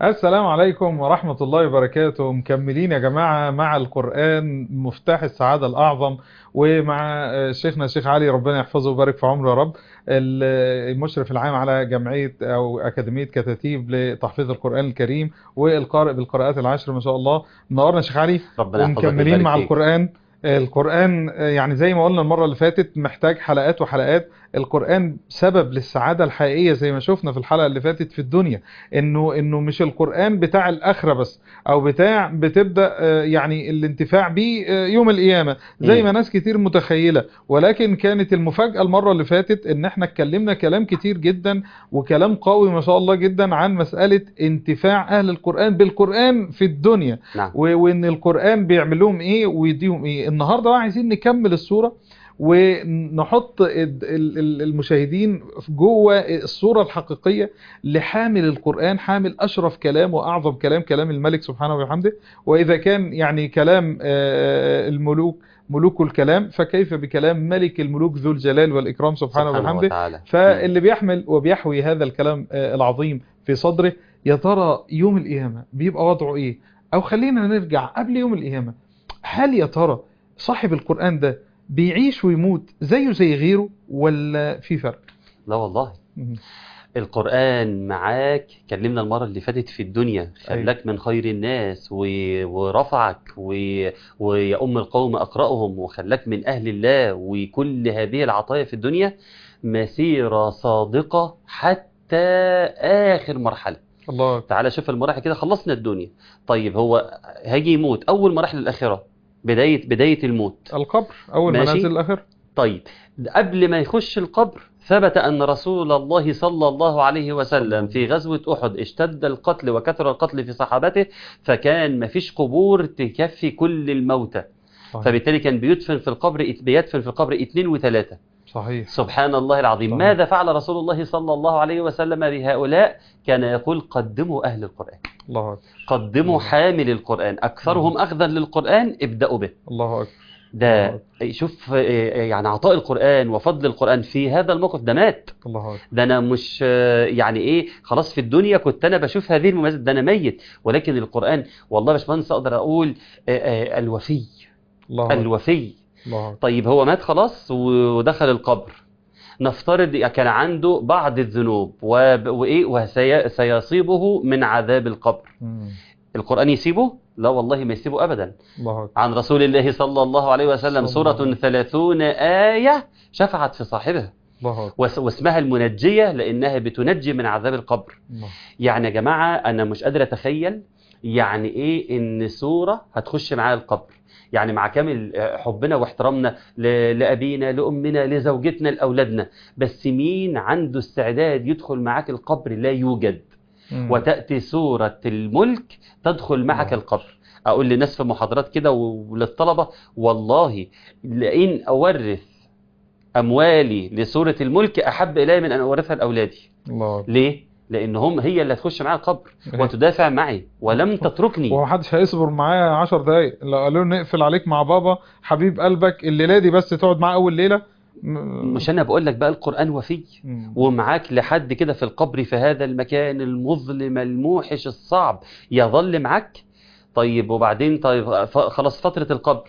السلام عليكم ورحمة الله وبركاته مكملين يا جماعة مع القرآن مفتاح السعادة الأعظم ومع شيخنا الشيخ علي ربنا يحفظه ويبارك في عمره يا رب المشرف العام على جمعية أو أكاديمية كتاتيب لتحفيظ القرآن الكريم والقارئ بالقراءات العشر ما شاء الله منورنا شيخ علي ربنا يحفظك ومكملين ويبارك مع فيك. القرآن القرآن يعني زي ما قلنا المرة اللي فاتت محتاج حلقات وحلقات القرآن سبب للسعادة الحقيقية زي ما شفنا في الحلقة اللي فاتت في الدنيا انه انه مش القرآن بتاع الآخرة بس او بتاع بتبدأ آه، يعني الانتفاع بيه آه، يوم القيامة زي مم. ما ناس كتير متخيلة ولكن كانت المفاجأة المرة اللي فاتت ان احنا اتكلمنا كلام كتير جدا وكلام قوي ما شاء الله جدا عن مسألة انتفاع اهل القرآن بالقرآن في الدنيا نعم و- وان القرآن بيعمل لهم ايه ويديهم ايه النهاردة بقى عايزين نكمل الصورة ونحط ال- ال- ال- المشاهدين في جوه الصورة الحقيقية لحامل القرآن حامل أشرف كلام وأعظم كلام كلام الملك سبحانه وبحمده وإذا كان يعني كلام آه، الملوك ملوك الكلام فكيف بكلام ملك الملوك ذو الجلال والإكرام سبحانه وبحمده وتعالى فاللي بيحمل وبيحوي هذا الكلام آه، العظيم في صدره يا ترى يوم القيامة بيبقى وضعه ايه او خلينا نرجع قبل يوم القيامة هل يا ترى صاحب القرآن ده بيعيش ويموت زيه زي غيره ولا في فرق لا والله مم. القرآن معاك كلمنا المرة اللي فاتت في الدنيا خلاك من خير الناس و... ورفعك و... ويا أم القوم أقرأهم وخلاك من أهل الله وكل هذه العطايا في الدنيا مسيرة صادقة حتى آخر مرحلة الله تعالى شوف المراحل كده خلصنا الدنيا طيب هو هاجي يموت أول مراحل الآخرة بداية بداية الموت القبر اول ماشي. منازل الاخر طيب قبل ما يخش القبر ثبت أن رسول الله صلى الله عليه وسلم في غزوة أحد اشتد القتل وكثر القتل في صحابته فكان ما فيش قبور تكفي كل الموتى صحيح فبالتالي كان بيدفن في القبر بيدفن في القبر اثنين وثلاثة صحيح سبحان الله العظيم صحيح. ماذا فعل رسول الله صلى الله عليه وسلم بهؤلاء كان يقول قدموا أهل القرآن الله اكبر قدموا الله. حامل القرآن أكثرهم أخذا للقرآن ابدأوا به الله اكبر ده شوف آه، يعني عطاء القرآن وفضل القرآن في هذا الموقف ده مات الله اكبر ده انا مش آه، يعني ايه خلاص في الدنيا كنت انا بشوف هذه المميزات ده انا ميت ولكن القرآن والله يا باشمهندس اقدر اقول آه، آه، الوفي الله اكبر الوفي الله اكبر طيب هو مات خلاص ودخل القبر نفترض كان عنده بعض الذنوب وب- وايه وسيصيبه من عذاب القبر مم. القرآن يسيبه لا والله ما يسيبه ابدا الله اكبر عن رسول الله صلى الله عليه وسلم صلى الله سورة عليه ثلاثون آية شفعت في صاحبها الله اكبر وس- واسمها المنجية لأنها بتنجي من عذاب القبر الله يعني يا جماعة أنا مش قادر أتخيل يعني إيه إن سورة هتخش معايا القبر يعني مع كامل آه، حبنا واحترامنا ل- لأبينا لأمنا لزوجتنا لأولادنا بس مين عنده استعداد يدخل معاك القبر لا يوجد مم. وتأتي سورة الملك تدخل معك الله. القبر أقول للناس في محاضرات كده وللطلبة والله لئن أورث أموالي لسورة الملك أحب إلي من أن أورثها لأولادي الله اكبر ليه؟ لأن هم هي اللي هتخش معايا القبر إيه. وتدافع معي ولم تتركني ومحدش هيصبر معايا 10 دقايق لو قالوا له نقفل عليك مع بابا حبيب قلبك الليله دي بس تقعد معاه اول ليله م- مش أنا بقول لك بقى القرآن وفي مم. ومعاك لحد كده في القبر في هذا المكان المظلم الموحش الصعب يظل معك طيب وبعدين طيب ف- خلاص فترة القبر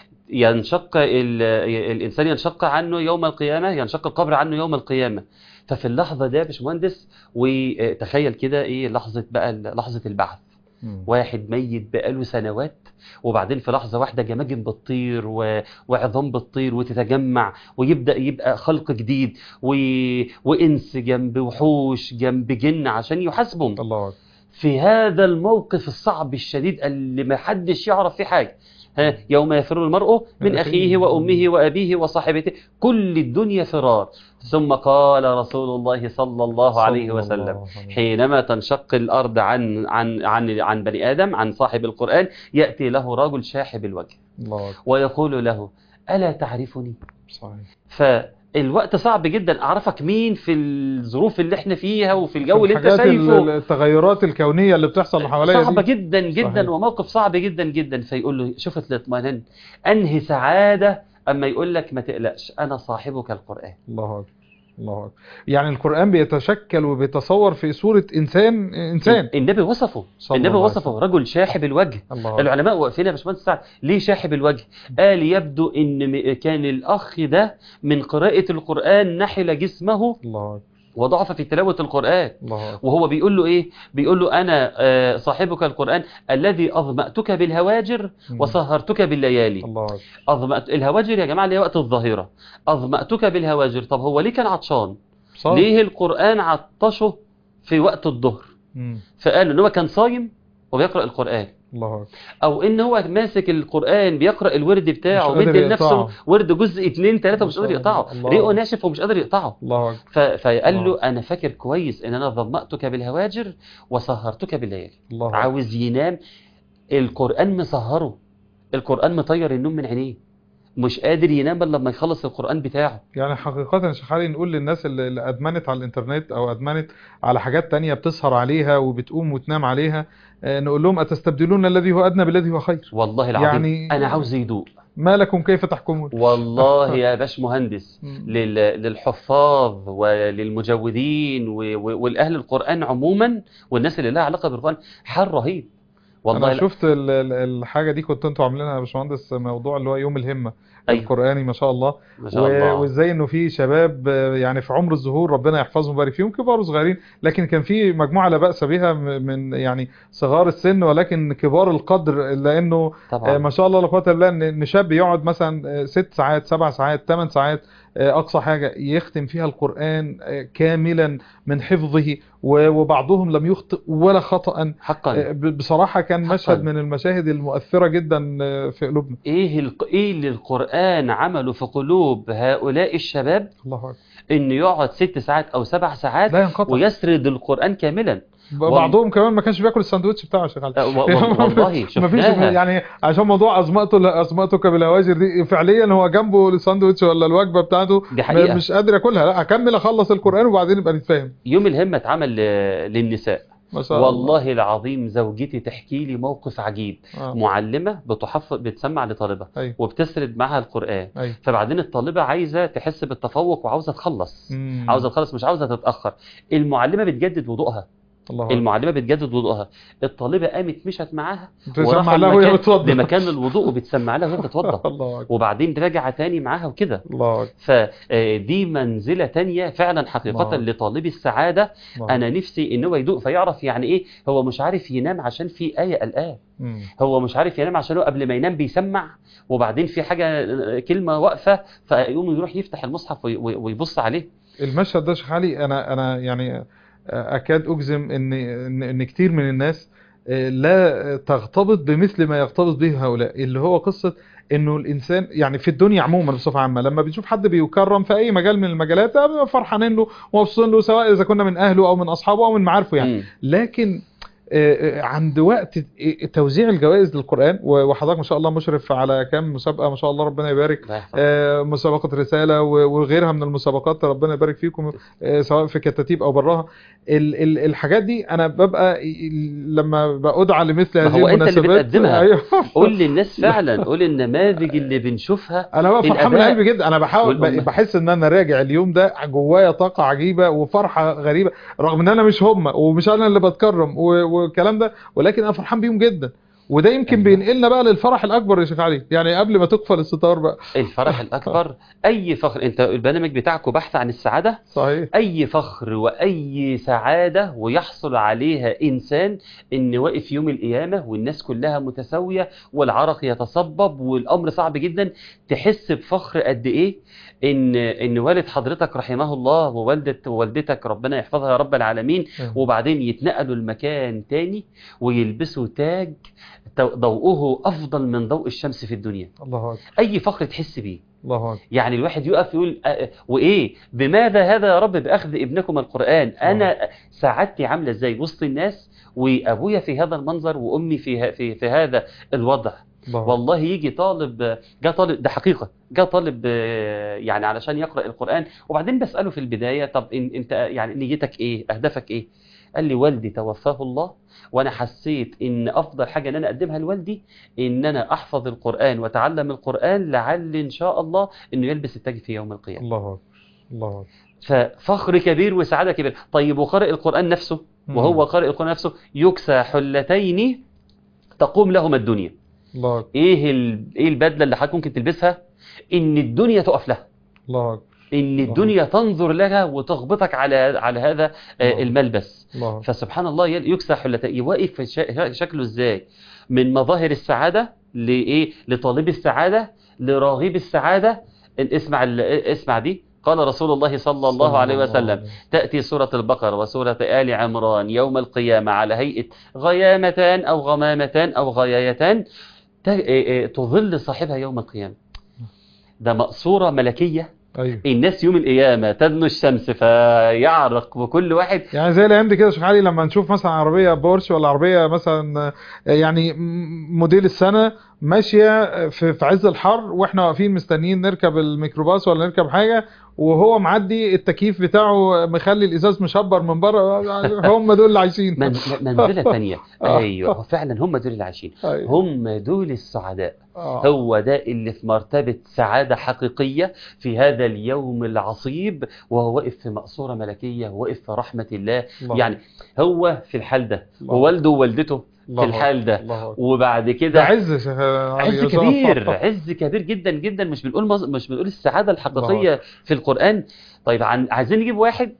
ينشق ال- الإنسان ينشق عنه يوم القيامة ينشق القبر عنه يوم القيامة ففي اللحظة ده يا باشمهندس وتخيل كده إيه لحظة بقى لحظة البعث مم. واحد ميت بقاله سنوات وبعدين في لحظة واحدة جماجم بتطير و... وعظام بتطير وتتجمع ويبدأ يبقى خلق جديد و... وإنس جنب وحوش جنب جن عشان يحاسبهم الله اكبر في هذا الموقف الصعب الشديد اللي ما حدش يعرف فيه حاجة ها يوم يفر المرء من من أخيه أخيه. وأمه وأبيه وصاحبته كل الدنيا فرار ثم قال رسول الله صلى الله عليه صلى وسلم الله عليه حينما تنشق الأرض عن عن عن عن بني آدم عن صاحب القرآن يأتي له رجل شاحب الوجه الله اكبر ويقول له ألا تعرفني صحيح فالوقت صعب جدا أعرفك مين في الظروف اللي احنا فيها وفي الجو اللي انت الحاجات ال- شايفه التغيرات الكونيه اللي بتحصل حواليا صعبة دي جدا جدا صحيح. وموقف صعب جدا جدا فيقول له شوفت الاطمئنان أنهي سعادة أما يقول لك ما تقلقش أنا صاحبك القرآن الله اكبر الله أكبر يعني القرآن بيتشكل وبيتصور في صورة إنسان إنسان النبي وصفه صلى النبي الله عليه وصفه رجل شاحب الوجه الله أكبر. العلماء واقفين يا باشمهندس سعد ليه شاحب الوجه قال يبدو ان م- كان الاخ ده من قراءة القرآن نحل جسمه الله أكبر. وضعف في تلاوة القرآن الله أكبر. وهو بيقول له ايه بيقول له انا آه، صاحبك القرآن الذي اظمأتك بالهواجر مم. وسهرتك بالليالي الله أكبر. أظمأت الهواجر يا جماعة اللي هي وقت الظهيرة أظمأتك بالهواجر طب هو ليه كان عطشان صح ليه القرآن عطشه في وقت الظهر مم. فقالوا ان هو كان صايم وبيقرأ القرآن الله أكبر. او ان هو ماسك القرآن بيقرأ الورد بتاعه مش قادر ومدي لنفسه يقطعه. ورد جزء اتنين تلاتة ما مش شاء قادر الله. يقطعه الله. ريقه ناشف ومش قادر يقطعه الله أكبر. ف... فقال له الله. انا فاكر كويس ان انا ظمأتك بالهواجر وسهرتك بالليالي الله أكبر. عاوز ينام القرآن مسهره القرآن مطير النوم من عينيه مش قادر ينام الا لما يخلص القرآن بتاعه يعني حقيقة يا شيخ علي نقول للناس اللي اللي أدمنت على الإنترنت أو أدمنت على حاجات تانية بتسهر عليها وبتقوم وتنام عليها آه، نقول لهم أتستبدلون الذي هو أدنى بالذي هو خير والله العظيم يعني- انا عاوز يدوق ما لكم كيف تحكمون والله يا باش مهندس مم. لل- للحفاظ وللمجودين و- و- والاهل القرآن عموما والناس اللي لها علاقة بالقرآن حال رهيب والله أنا لا- شفت ال- ال- الحاجة دي كنت أنتوا عاملينها يا باشمهندس موضوع اللي هو يوم الهمة أيوة. القرآني ما شاء الله ما شاء و- الله وازاي انه في شباب آه، يعني في عمر الظهور ربنا يحفظهم ويبارك فيهم كبار وصغيرين لكن كان في مجموعه لا باس بها م- من يعني صغار السن ولكن كبار القدر لانه آه، طبعا ما شاء الله لا قوه الا بالله ان إن شاب يقعد مثلا آه، ست ساعات سبع ساعات ثمان ساعات آه، اقصى حاجه يختم فيها القران آه، كاملا من حفظه و- وبعضهم لم يخطئ ولا خطأ آه، حقا ب- بصراحه كان حقاً. مشهد من المشاهد المؤثره جدا آه، في قلوبنا ايه الق... ايه اللي القرآن عمله في قلوب هؤلاء الشباب الله اكبر انه يقعد ست ساعات او سبع ساعات لا ينقطع ويسرد القرآن كاملا بعضهم كمان ما كانش بياكل الساندوتش بتاعه يا شيخ علي أه، و- و- والله مفيش شفناها يعني عشان موضوع ازمته ازمتك بالهواجر دي فعليا هو جنبه الساندوتش ولا الوجبه بتاعته دي حقيقة. مش قادر ياكلها لا اكمل اخلص القران وبعدين نبقى نتفاهم يوم الهمة اتعمل ل- للنساء ما شاء الله والله العظيم زوجتي تحكي لي موقف عجيب آه. معلمة بتحفظ بتسمع لطالبة ايوه وبتسرد معها القرآن ايوه فبعدين الطالبة عايزة تحس بالتفوق وعاوزة تخلص مم. عاوزة تخلص مش عاوزة تتأخر المعلمة بتجدد وضوءها الله أكبر. المعلمة بتجدد وضوءها الطالبة قامت مشت معاها بتسمع وراحوا لها وهي لمكان- بتوضى لمكان الوضوء وبتسمع لها وهي بتتوضى الله اكبر وبعدين راجعة تاني معاها وكده الله اكبر فدي منزلة تانية فعلا حقيقة الله. لطالب السعادة الله أنا نفسي إن هو يدوق فيعرف يعني إيه هو مش عارف ينام عشان في آية قلقاه مم. هو مش عارف ينام عشان هو قبل ما ينام بيسمع وبعدين في حاجة كلمة واقفة فيقوم يروح يفتح المصحف وي- وي- ويبص عليه المشهد ده يا شيخ علي انا انا يعني اكاد اجزم ان ان إن كتير من الناس آه، لا تغتبط بمثل ما يغتبط به هؤلاء اللي هو قصة انه الانسان يعني في الدنيا عموما بصفة عامة لما بنشوف حد بيكرم في اي مجال من المجالات آه، بنبقى فرحانين له ومبسوطين له سواء اذا كنا من اهله او من اصحابه او من معارفه يعني مم. لكن آه، آه، عند وقت توزيع الجوائز للقرآن و- وحضرتك ما شاء الله مشرف على كام مسابقة ما شاء الله ربنا يبارك الله يحفظك. آه، مسابقة رسالة و- وغيرها من المسابقات ربنا يبارك فيكم آه، سواء في كتاتيب أو براها ال- ال- الحاجات دي أنا ببقى ي- لما بأدعى لمثل ما هذه هو أنت اللي المناسبات بتقدمها. أيوه قول للناس فعلا قول النماذج اللي بنشوفها انا بقى فرحان من الآباء قلبي جدا انا بحاول والأمهات. ب- بحس ان انا راجع اليوم ده جوايا طاقه عجيبه وفرحه غريبه رغم ان انا مش هم ومش انا اللي بتكرم و- والكلام ده ولكن انا فرحان بيهم جدا وده يمكن أيوة. بينقلنا بقى للفرح الاكبر يا شيخ علي يعني قبل ما تقفل الستار بقى الفرح الأكبر أي فخر أنت البرنامج بتاعك بحث عن السعادة صحيح أي فخر وأي سعادة ويحصل عليها إنسان إن واقف يوم القيامة والناس كلها متساوية والعرق يتصبب والأمر صعب جدا تحس بفخر قد إيه إن إن والد حضرتك رحمه الله ووالدة والدتك ربنا يحفظها يا رب العالمين وبعدين يتنقلوا المكان تاني ويلبسوا تاج تو- ضوءه أفضل من ضوء الشمس في الدنيا الله اكبر أي فخر تحس بيه الله اكبر يعني الواحد يقف يقول أه، وايه بماذا هذا يا رب باخذ ابنكم القران انا سعادتي عامله ازاي وسط الناس وابويا في هذا المنظر وامي في ه- في في هذا الوضع الله أكبر. والله يجي طالب جاء طالب ده حقيقه جاء طالب آه، يعني علشان يقرا القران وبعدين بساله في البدايه طب إن انت يعني نيتك ايه اهدافك ايه قال لي والدي توفاه الله وانا حسيت ان افضل حاجه ان انا اقدمها لوالدي ان انا احفظ القران واتعلم القران لعل ان شاء الله انه يلبس التاج في يوم القيامه الله اكبر الله اكبر ففخر كبير وسعادة كبيرة طيب وقارئ القرآن نفسه وهو قارئ القرآن نفسه يكسى حلتين تقوم لهما الدنيا الله أكبر ايه ال... ايه البدله اللي حضرتك ممكن تلبسها ان الدنيا تقف لها الله أكبر ان الدنيا تنظر لها وتغبطك على على هذا آه، الله. الملبس الله أكبر فسبحان الله ي- يكسى حلتين يوقف في شا- شكله ازاي من مظاهر السعاده لايه لطالب السعاده لراغب السعاده اسمع ال- اسمع دي قال رسول الله صلى الله عليه وسلم تأتي سورة البقرة وسورة آل عمران يوم القيامة على هيئة غيامتان أو غمامتان أو غيايتان ت- إيه إيه تظل صاحبها يوم القيامة ده مقصورة ملكية أيوه الناس يوم القيامة تدنو الشمس فيعرق وكل واحد يعني زي الايام دي كده يا شيخ علي لما نشوف مثلا عربيه بورش ولا عربيه مثلا آه، يعني م- موديل السنه ماشيه في في عز الحر واحنا واقفين مستنيين نركب الميكروباص ولا نركب حاجه وهو معدي التكييف بتاعه مخلي الازاز مشبر من بره هم دول اللي عايشين من منزلة تانية آه. أيوه فعلا هم دول اللي عايشين أيوة. هم دول السعداء آه. هو ده اللي في مرتبة سعادة حقيقية في هذا اليوم العصيب وهو واقف في مقصورة ملكية واقف في رحمة الله الله. يعني هو في الحال ده الله. ووالده ووالدته الله في الحال ده الله أكبر. وبعد ده كده عز يا شيخ علي عز جزاه كبير الله. عز كبير جدا جدا مش بنقول مز... مش بنقول السعادة الحقيقية في القرآن طيب عن... عايزين نجيب واحد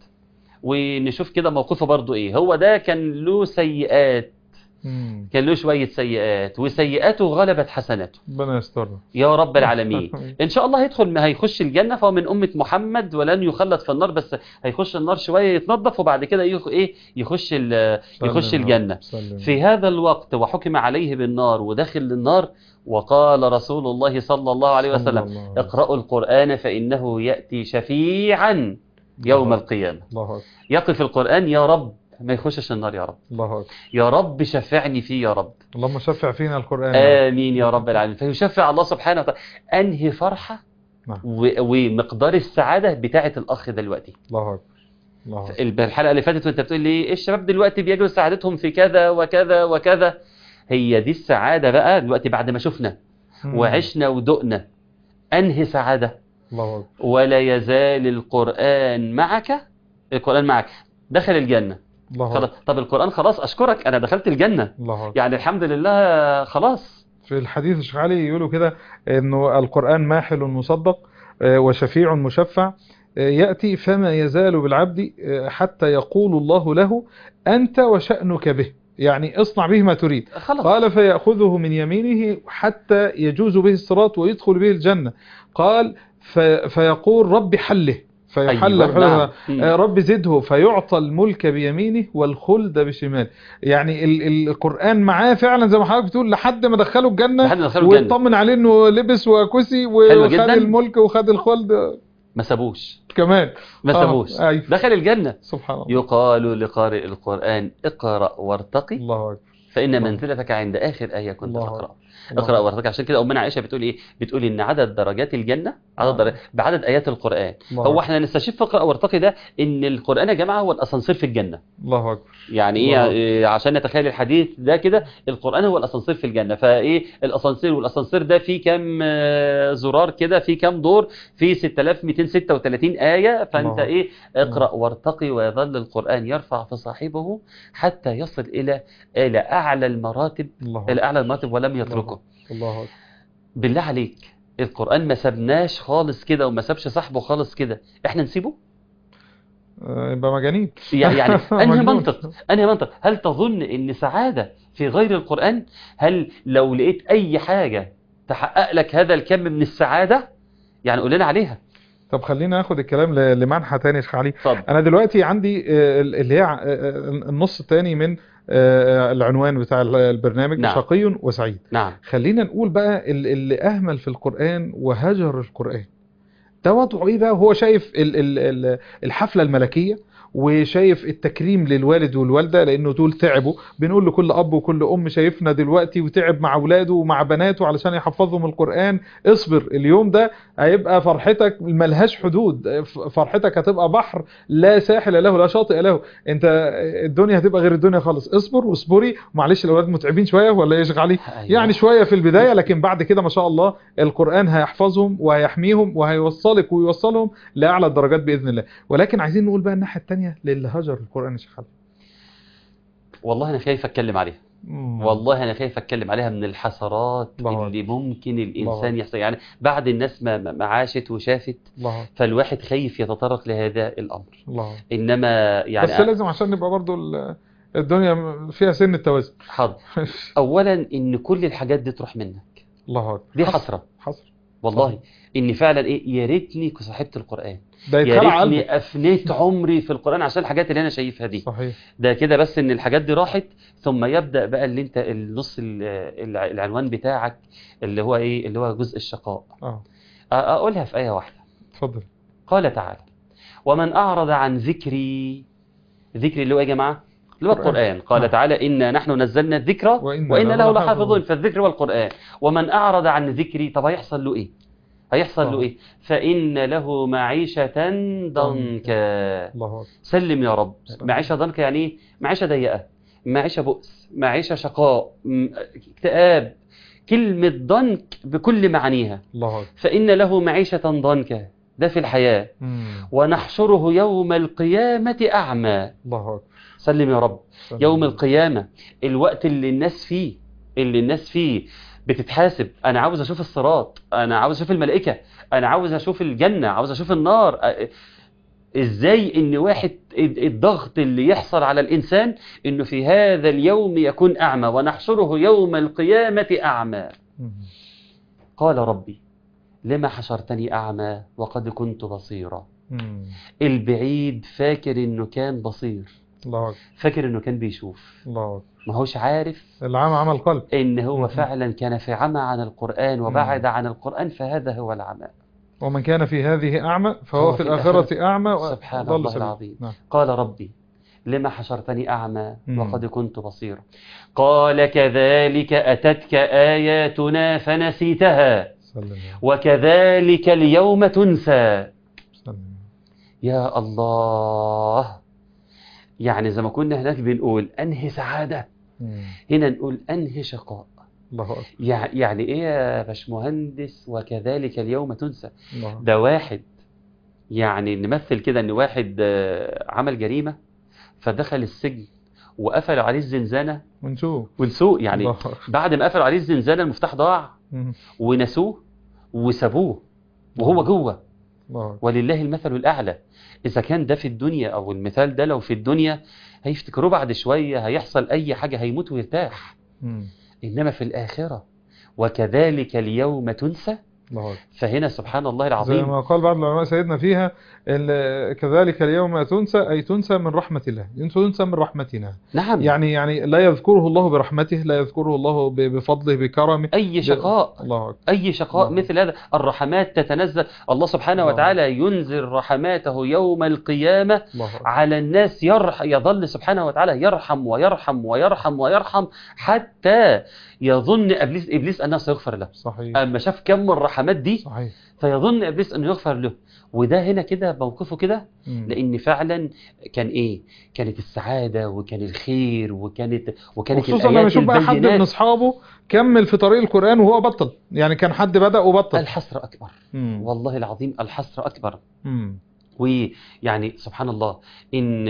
ونشوف كده موقفه برضو ايه هو ده كان له سيئات مم. كان له شوية سيئات وسيئاته غلبت حسناته ربنا يسترنا يا رب العالمين ان شاء الله هيدخل هيخش الجنه فهو من امه محمد ولن يخلد في النار بس هيخش النار شويه يتنظف وبعد كده يخ... ايه يخش ال... يخش سلم. الجنه سلم. في هذا الوقت وحكم عليه بالنار ودخل النار وقال رسول الله صلى الله عليه صلى وسلم الله عليه وسلم. اقرأوا القرآن فإنه يأتي شفيعا يوم الله. القيامة الله أكبر يقف القرآن يا رب ما يخشش النار يا رب الله أكبر يا رب شفعني فيه يا رب اللهم شفع فينا القرآن آمين يا رب العالمين فيشفع الله سبحانه وتعالى أنهي فرحة نعم. و- ومقدار السعادة بتاعة الأخ دلوقتي الله أكبر الله أكبر الحلقة اللي فاتت وانت بتقول لي ايه الشباب دلوقتي بيجروا سعادتهم في كذا وكذا وكذا هي دي السعادة بقى دلوقتي بعد ما شفنا مم. وعشنا ودقنا أنهي سعادة الله أكبر ولا يزال القرآن معك القرآن معك دخل الجنة الله خلاص أكبر طب القرآن خلاص أشكرك أنا دخلت الجنة الله أكبر يعني الحمد لله خلاص في الحديث الشيخ علي يقولوا كده انه القرآن ماحل مصدق آه، وشفيع مشفع آه، يأتي فما يزال بالعبد آه، حتى يقول الله له أنت وشأنك به يعني اصنع به ما تريد خلاص قال فيأخذه من يمينه حتى يجوز به الصراط ويدخل به الجنة قال في فيقول رب حله فيحل أيوة، بحلها نعم. مم. آه، رب زده فيعطى الملك بيمينه والخلد بشماله يعني ال ال القرآن معاه فعلا زي ما حضرتك بتقول لحد ما دخله الجنة لحد ما دخلوا الجنة ويطمن عليه انه لبس وكسي حلو وخد جدا. الملك وخد الخلد ما سابوش كمان ما آه، سابوش أيوة. دخل الجنة سبحان الله يقال لقارئ القرآن اقرأ وارتقي الله أكبر فإن الله. منزلتك عند آخر آية كنت الله تقرأ الله اقرأ وارتقي عشان كده أمنا عائشة بتقول إيه بتقول إن عدد درجات الجنة عدد آه. درجات بعدد آيات القرآن الله هو أكبر. احنا نستشف في اقرأ وارتقي ده إن القرآن يا جماعة هو الأسانسير في الجنة الله أكبر يعني الله. ايه إيه، عشان نتخيل الحديث ده كده القرآن هو الأسانسير في الجنة فايه الأسانسير والأسانسير ده فيه كام آه، زرار كده فيه كام دور فيه 6236 آية فأنت الله. ايه اقرأ وارتقي ويظل القرآن يرفع في صاحبه حتى يصل إلى إلى أعلى المراتب الله إلى أكبر. أعلى المراتب ولم يتركه الله أكبر. بالله عليك القرآن ما سابناش خالص كده وما سابش صاحبه خالص كده احنا نسيبه آه، يبقى مجانين يعني يعني انهي مجنون. منطق انهي منطق هل تظن ان سعادة في غير القرآن هل لو لقيت اي حاجة تحقق لك هذا الكم من السعادة يعني قول لنا عليها طب خلينا ناخد الكلام ل- لمنحى تاني يا شيخ علي اتفضل انا دلوقتي عندي آه، اللي هي ع- آه، النص الثاني من آه، العنوان بتاع البرنامج نعم. شقي وسعيد نعم خلينا نقول بقى ال- اللي اهمل في القرآن وهجر القرآن ده وضعه ايه بقى وهو شايف ال- ال- ال- الحفلة الملكية وشايف التكريم للوالد والوالده لانه دول تعبوا بنقول لكل اب وكل ام شايفنا دلوقتي وتعب مع اولاده ومع بناته علشان يحفظهم القران اصبر اليوم ده هيبقى فرحتك ملهاش حدود ف- فرحتك هتبقى بحر لا ساحل له لا شاطئ له انت الدنيا هتبقى غير الدنيا خالص اصبر واصبري معلش الاولاد متعبين شويه ولا ايه يا شيخ علي أيوة. يعني شويه في البدايه لكن بعد كده ما شاء الله القران هيحفظهم وهيحميهم وهيوصلك ويوصلهم لاعلى الدرجات باذن الله ولكن عايزين نقول بقى الناحيه الثانيه للي هجر القران يا شيخ علي والله انا خايف اتكلم عليها مم. والله انا خايف اتكلم عليها من الحسرات الله اللي ممكن الله الانسان يحصل يعني بعد الناس ما ما ما عاشت وشافت الله فالواحد خايف يتطرق لهذا الامر الله انما يعني بس لازم عشان نبقى برضو ال- الدنيا فيها سن التوازن حاضر اولا ان كل الحاجات دي تروح منك الله اكبر دي حصر حسره حصر والله ان فعلا ايه يا ريتني كنت صاحبت القران ده يا يتخلع قلبك ريتني افنيت عمري في القران عشان الحاجات اللي انا شايفها دي صحيح ده كده بس ان الحاجات دي راحت ثم يبدا بقى اللي انت النص ال- الع- العنوان بتاعك اللي هو ايه اللي هو جزء الشقاء اه أ- اقولها في ايه واحده اتفضل قال تعالى ومن اعرض عن ذكري ذكري اللي هو إيه يا جماعه اللي هو القرآن. القرآن قال نعم. تعالى إنا نحن نزلنا الذكر وإنا وإنا له له لحافظون. لحافظون فالذكر والقرآن ومن أعرض عن ذكري طب هيحصل له إيه هيحصل له آه. إيه فإن له معيشة ضنكا الله اكبر سلم يا رب سلم. معيشة ضنكا يعني إيه معيشة ضيقة معيشة بؤس معيشة شقاء م- اكتئاب كلمة ضنك بكل معانيها الله اكبر فإن له معيشة ضنكا ده في الحياة مم. ونحشره يوم القيامة أعمى الله اكبر سلم يا رب سلم. يوم القيامة الوقت اللي الناس فيه اللي الناس فيه بتتحاسب انا عاوز اشوف الصراط انا عاوز اشوف الملائكة انا عاوز اشوف الجنة عاوز اشوف النار أ- ازاي ان واحد الضغط اللي يحصل على الانسان انه في هذا اليوم يكون اعمى ونحشره يوم القيامة اعمى مم. قال ربي لما حشرتني اعمى وقد كنت بصيرا مم. البعيد فاكر انه كان بصير الله اكبر فاكر انه كان بيشوف الله اكبر ما هوش عارف العام عمل قلب ان هو مم. فعلا كان في عمى عن القرآن وبعد عن القرآن فهذا هو العمى ومن كان في هذه أعمى فهو هو في في الآخرة أعمى و- سبحان وضل الله سبيل. العظيم. نعم. قال ربي لما حشرتني أعمى مم. وقد كنت بصيرا قال كذلك أتتك آياتنا فنسيتها سلم يا رب. وكذلك اليوم تنسى سلم يا الله يعني زي ما كنا هناك بنقول أنهي سعادة مم. هنا نقول أنهي شقاء الله أكبر يع- يعني إيه يا باشمهندس وكذلك اليوم تنسى الله أكبر. ده واحد يعني نمثل كده ان واحد آه، عمل جريمة فدخل السجن وقفلوا عليه الزنزانة ونشوف ونسوه يعني الله أكبر. بعد ما قفلوا عليه الزنزانة المفتاح ضاع مم. ونسوه وسابوه وهو جوه الله أكبر. ولله المثل الأعلى إذا كان ده في الدنيا أو المثال ده لو في الدنيا هيفتكروه بعد شوية هيحصل أي حاجة هيموت ويرتاح مم. إنما في الآخرة وكذلك اليوم تنسى الله أكبر. فهنا سبحان الله زي العظيم ما قال بعض العلماء سيدنا فيها ال- كذلك اليوم تنسى أي تنسى من رحمة الله تنسى من رحمتنا نعم يعني يعني لا يذكره الله برحمته لا يذكره الله ب- بفضله بكرمه أي شقاء الله أكبر. أي شقاء الله. مثل هذا الرحمات تتنزل الله سبحانه الله. وتعالى ينزل رحماته يوم القيامة الله أكبر. على الناس يرح يظل سبحانه وتعالى يرحم ويرحم ويرحم ويرحم حتى يظن إبليس إبليس أنه سيغفر له صحيح أما شاف كم الرحمات دي صحيح فيظن إبليس أنه يغفر له وده هنا كده موقفه كده مم. لأن فعلا كان إيه كانت السعادة وكان الخير وكانت وكانت وخصوصا لما الآيات يشوف بقى حد من البينات اصحابه كمل في طريق القرآن وهو بطل يعني كان حد بدأ وبطل الحسرة أكبر مم. والله العظيم الحسرة أكبر مم. ويعني سبحان الله إن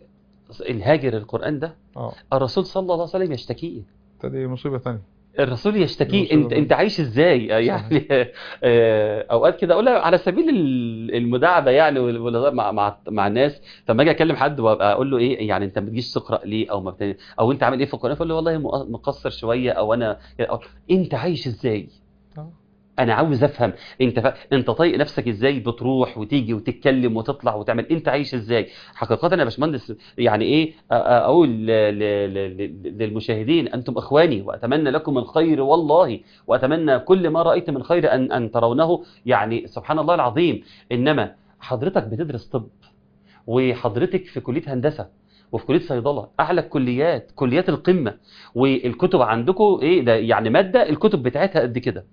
الهاجر القرآن ده اه الرسول صلى الله عليه وسلم يشتكيه دي مصيبة ثانية الرسول يشتكيه مصيبة انت بقى. انت عايش ازاي يعني آه، اوقات كده اقولها على سبيل ال- المداعبه يعني وال- والهزار مع مع مع الناس فلما اجي اكلم حد وابقى اقول له ايه يعني انت ما بتجيش تقرا ليه او ما بت... او انت عامل ايه في القران فاقول له والله مق- مقصر شويه او انا أو انت عايش ازاي آه. انا عاوز افهم انت ف... انت طايق نفسك ازاي بتروح وتيجي وتتكلم وتطلع وتعمل انت عايش ازاي حقيقه يا باشمهندس يعني ايه أ- أ- اقول ل... ل... ل... للمشاهدين انتم اخواني واتمنى لكم الخير والله واتمنى كل ما رايت من خير ان ان ترونه يعني سبحان الله العظيم انما حضرتك بتدرس طب وحضرتك في كليه هندسه وفي كليه صيدله اعلى الكليات كليات القمه والكتب عندكم ايه ده يعني ماده الكتب بتاعتها قد كده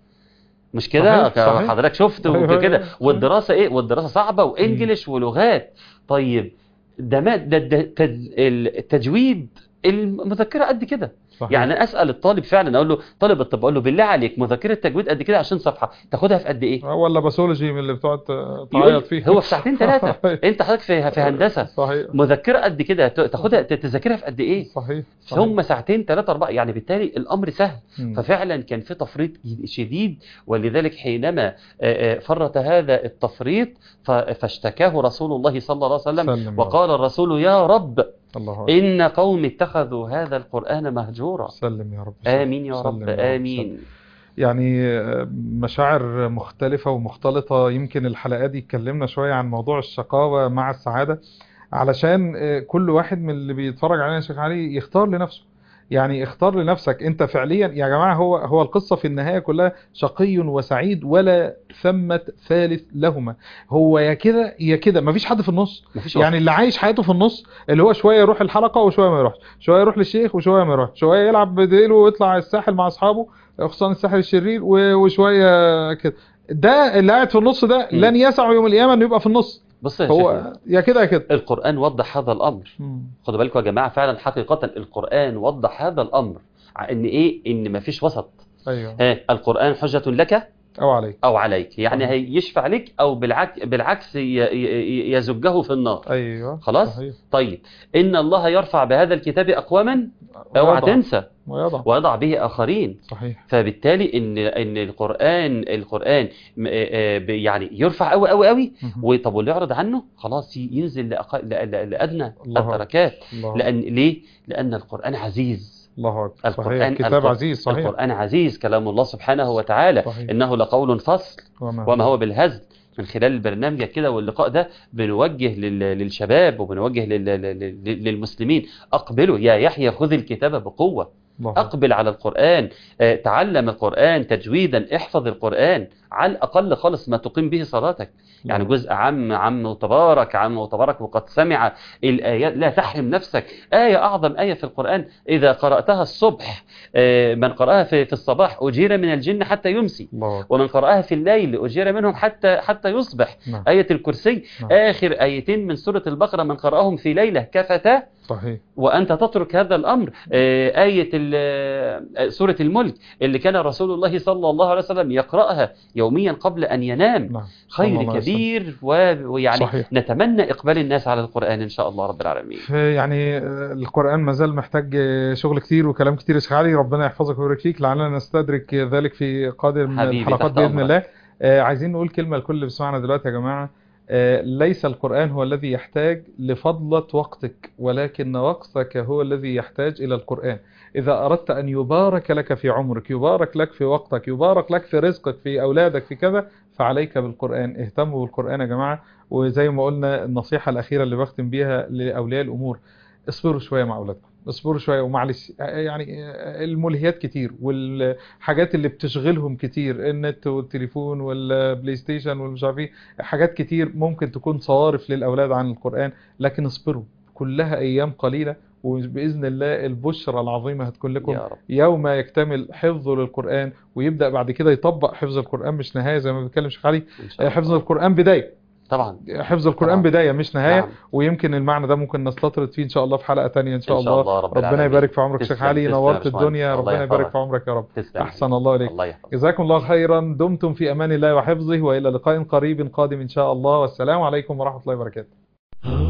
مش كده صحيح، صحيح. حضرتك شفت أيوة، أيوة، وكده صحيح. والدراسه ايه والدراسه صعبه وانجليش ولغات طيب ده ما ده, ده تج- التجويد المذكره قد كده صحيح. يعني اسال الطالب فعلا اقول له طالب الطب اقول له بالله عليك مذكره تجويد قد كده عشان صفحه تاخدها في قد ايه آه، ولا باثولوجي من اللي بتقعد يقول تعيط فيه هو في ساعتين ثلاثه انت حضرتك في في هندسه صحيح مذكره قد كده ت- تاخدها ت- تذاكرها في قد ايه صحيح صحيح. هم ساعتين ثلاثه اربعه يعني بالتالي الامر سهل مم. ففعلا كان في تفريط شديد ولذلك حينما آه، آه، فرط هذا التفريط ف- فاشتكاه رسول الله صلى الله عليه وسلم سلم يا رب. وقال الرسول يا رب الله أكبر. إن قوم اتخذوا هذا القرآن مهجورا سلم يا رب آمين يا سلم رب يا رب. آمين يعني آه، مشاعر مختلفة ومختلطة يمكن الحلقات دي اتكلمنا شوية عن موضوع الشقاوة مع السعادة علشان آه، كل واحد من اللي بيتفرج علينا يا شيخ علي يختار لنفسه يعني اختار لنفسك انت فعليا يا جماعة هو هو القصة في النهاية كلها شقي وسعيد ولا ثمة ثالث لهما هو يا كده يا كده مفيش حد في النص مفيش يعني اللي عايش حياته في النص اللي هو شويه يروح الحلقه وشويه ما يروحش شويه يروح للشيخ وشويه ما يروحش شويه يلعب بديله ويطلع الساحل مع اصحابه خصوصا الساحل الشرير و- وشويه كده ده اللي قاعد في النص ده مم. لن يسعه يوم القيامه انه يبقى في النص بص يا هو شيخنا يا كده يا كده القرآن وضح هذا الأمر مم. خدوا بالكم يا جماعة فعلا حقيقة القرآن وضح هذا الأمر ع- إن إيه إن مفيش وسط ايوه ها القرآن حجة لك او عليك أو عليك يعني صحيح. هيشفع لك أو بالعكس بالعكس ي- ي- يزجه في النار ايوه خلاص؟ صحيح. طيب إن الله يرفع بهذا الكتاب أقواما اوعى ويضع- تنسى ويضع ويضع به آخرين صحيح فبالتالي ان ان القران القران م- آه، آه، ب- يعني يرفع قوي قوي قوي مهم. وطب واللي يعرض عنه خلاص ي- ينزل لأق... ل- ل- لادنى الله أكبر. الدركات الله لان ليه لان القران عزيز الله اكبر صحيح القرآن كتاب القرآن- عزيز صحيح القران عزيز كلام الله سبحانه وتعالى صحيح. انه لقول فصل وما وما هو بالهزل من خلال البرنامج كده واللقاء ده بنوجه لل- للشباب وبنوجه لل- لل- للمسلمين اقبلوا يا يحيى خذ الكتاب بقوه الله أكبر. أقبل على القرآن آه، تعلم القرآن تجويدا احفظ القرآن على الأقل خالص ما تقيم به صلاتك يعني الله. جزء عم عم تبارك عم تبارك وقد سمع الآيات لا تحرم نفسك آية أعظم آية في القرآن إذا قرأتها الصبح آه، من قرأها في في الصباح أجير من الجن حتى يمسي الله أكبر. ومن قرأها في الليل أجير منهم حتى حتى يصبح نعم آية الكرسي نعم. آخر آيتين من سورة البقرة من قرأهم في ليلة كفتا صحيح وأنت تترك هذا الأمر آه، آية ال- آه، سورة الملك اللي كان رسول الله صلى الله عليه وسلم يقرأها يوميا قبل أن ينام نعم صلى خير الله عليه وسلم. كبير و- ويعني صحيح. نتمنى إقبال الناس على القرآن إن شاء الله رب العالمين يعني آه، القرآن ما زال محتاج آه، شغل كتير وكلام كتير يا شيخ علي ربنا يحفظك ويبارك فيك لعلنا نستدرك ذلك في قادم حبيبي، الحلقات تحت بإذن أمرك. الله آه، عايزين نقول كلمة لكل اللي بيسمعنا دلوقتي يا جماعة آه، ليس القرآن هو الذي يحتاج لفضلة وقتك ولكن وقتك هو الذي يحتاج إلى القرآن إذا أردت أن يبارك لك في عمرك يبارك لك في وقتك يبارك لك في رزقك في أولادك في كذا فعليك بالقرآن اهتموا بالقرآن يا جماعة وزي ما قلنا النصيحة الأخيرة اللي بختم بيها لأولياء الأمور اصبروا شوية مع أولادكم اصبروا شوية ومعلش يعني الملهيات كتير والحاجات اللي بتشغلهم كتير النت والتليفون والبلاي ستيشن والمش عارف ايه حاجات كتير ممكن تكون صوارف للأولاد عن القرآن لكن اصبروا كلها أيام قليلة وبإذن الله البشرى العظيمة هتكون لكم يا رب يوم يكتمل حفظه للقرآن ويبدأ بعد كده يطبق حفظ القرآن مش نهاية زي ما بيتكلم شيخ علي إن شاء الله. حفظ القرآن بداية طبعا حفظ القرآن طبعا. بداية مش نهاية نعم. ويمكن المعنى ده ممكن نستطرد فيه إن شاء الله في حلقة تانية إن شاء إن شاء الله الله رب ربنا العالمين. يبارك في عمرك شيخ تسلم- علي تسلم يا نورت باشمهندس. الدنيا الله ربنا يبارك يحفظك. في عمرك يا رب تسلم أحسن الله إليك الله يحفظك جزاكم الله خيرا دمتم في أمان الله وحفظه وإلى لقاء قريب قادم إن شاء الله والسلام عليكم ورحمة الله وبركاته